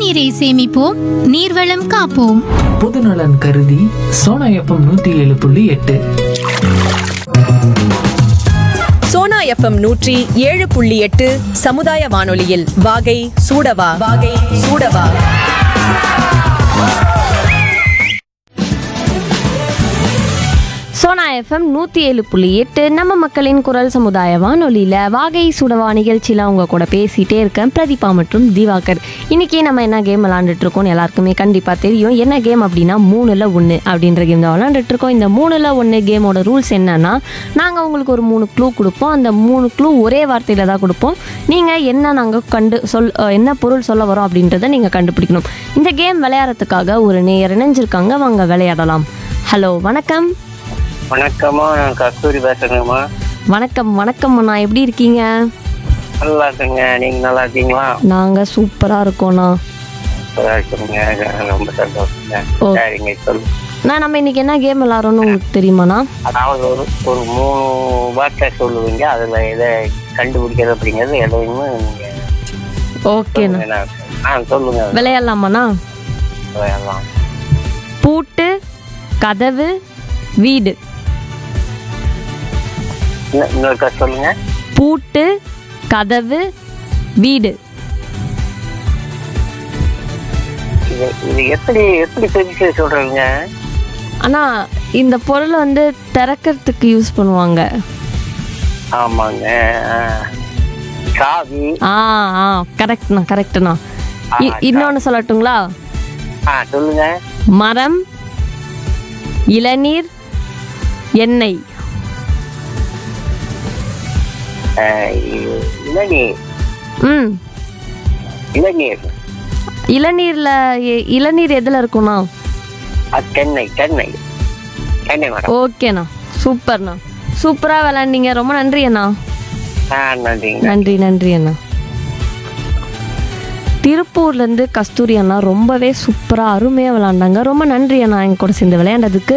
நீரை சேமிப்போம் நீர்வளம் காப்போம் பொதுநலன் கருதி சோனா எஃப்எம் நூத்தி ஏழு புள்ளி எட்டு சோனா எஃப்எம் நூற்றி ஏழு புள்ளி எட்டு சமுதாய வானொலியில் வாகை சூடவா வாகை சூடவா சோனா எஃப்எம் நூற்றி ஏழு புள்ளி எட்டு நம்ம மக்களின் குரல் சமுதாய வானொலியில் வாகை சுடவா நிகழ்ச்சியில் அவங்க கூட பேசிகிட்டே இருக்கேன் பிரதீபா மற்றும் திவாகர் இன்றைக்கி நம்ம என்ன கேம் விளாண்டுட்டு இருக்கோம் எல்லாருக்குமே கண்டிப்பாக தெரியும் என்ன கேம் அப்படின்னா மூணில் ஒன்று அப்படின்ற கேம் தான் விளாண்டுட்டு இருக்கோம் இந்த மூணில் ஒன்று கேமோட ரூல்ஸ் என்னன்னா நாங்கள் உங்களுக்கு ஒரு மூணு க்ளூ கொடுப்போம் அந்த மூணு க்ளூ ஒரே வார்த்தையில் தான் கொடுப்போம் நீங்கள் என்ன நாங்கள் கண்டு சொல் அஹ் என்ன பொருள் சொல்ல வரோம் அப்படின்றத நீங்கள் கண்டுபிடிக்கணும் இந்த கேம் விளையாடுறதுக்காக ஒரு நேயர் இணைஞ்சிருக்காங்க வாங்க விளையாடலாம் ஹலோ வணக்கம் வணக்கம்மா நான் கஸ்தூரி பேசுறேங்கம்மா வணக்கம் வணக்கம் அண்ணா எப்படி இருக்கீங்க நல்லா இருக்குங்க நீங்க நல்லா இருக்கீங்களா நாங்கள் சூப்பராக இருக்கோண்ணா நல்லா இருக்குங்க ரொம்ப சந்தோஷங்க ஓ. சரிங்க சொல்லு நான் நம்ம இன்னைக்கு என்ன கேம் விளாட்றோன்னு உங்களுக்கு தெரியுமாண்ணா அதாவது ஒரு ஒரு மூணு வார்த்தை சொல்லுவீங்க அதுல எதை கண்டுபிடிக்கிறது அப்படிங்கிறது எதையுமே நீங்க ஓகேண்ணா சொல்லுங்க. நான் ஆ சொல்லுங்க விளையாடலாமாண்ணா எல்லாம் பூட்டு கதவு வீடு இன்னும் இன்னொருக்கா சொல்லுங்க பூட்டு கதவு வீடு இது இது எப்படி எப்படி பிரிச்சு சொல்றீங்க அண்ணா இந்த பொருளை வந்து திறக்கிறதுக்கு யூஸ் பண்ணுவாங்க ஆமாங்க ஆ. சாவி ஆ ஆ கரெக்ட்ண்ணா கரெக்ட்ண்ணா இன்னொன்று சொல்லட்டுங்களா ஆ சொல்லுங்க மரம் இளநீர் எண்ணெய் ஆ, இ- இளநீர் ம் இளநீர் இளநீரில் இளநீர் எதில் இருக்கும்ண்ணா அது தென்னை தென்னை தென்னை மேடம் ஓகேண்ணா சூப்பர்ண்ணா சூப்பராக விளாண்டீங்க ரொம்ப நன்றி அண்ணா ஆ நன்றிங்க நன்றி நன்றி அண்ணா திருப்பூர்லேருந்து கஸ்தூரி அண்ணா ரொம்பவே சூப்பராக அருமையாக விளாண்டாங்க ரொம்ப நன்றி அண்ணா எங்க கூட சேர்ந்து விளையாண்டதுக்கு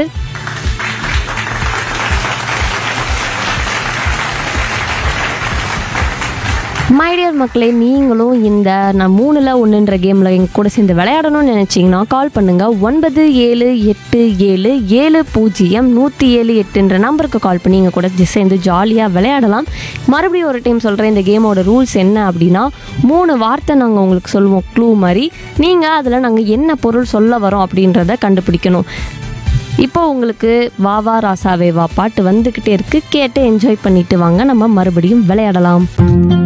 மைடியர் மக்களே நீங்களும் இந்த நான் மூணில் ஒன்றுன்ற கேமில் எங்க கூட சேர்ந்து விளையாடணும்னு நினச்சிங்கன்னா கால் பண்ணுங்கள் ஒன்பது ஏழு எட்டு ஏழு ஏழு பூஜ்ஜியம் நூற்றி ஏழு எட்டுன்ற நம்பருக்கு கால் பண்ணி எங்கள் கூட ஜி- சேர்ந்து ஜாலியாக விளையாடலாம் மறுபடியும் ஒரு டைம் சொல்கிறேன் இந்த கேமோட ரூல்ஸ் என்ன அப்படின்னா மூணு வார்த்தை நாங்கள் உங்களுக்கு சொல்லுவோம் க்ளூ மாதிரி நீங்கள் அதில் நாங்கள் என்ன பொருள் சொல்ல வரோம் அப்படின்றத கண்டுபிடிக்கணும் இப்போ உங்களுக்கு வா வா ராசாவே வா பாட்டு வந்துக்கிட்டே இருக்கு கேட்டு என்ஜாய் பண்ணிட்டு வாங்க நம்ம மறுபடியும் விளையாடலாம்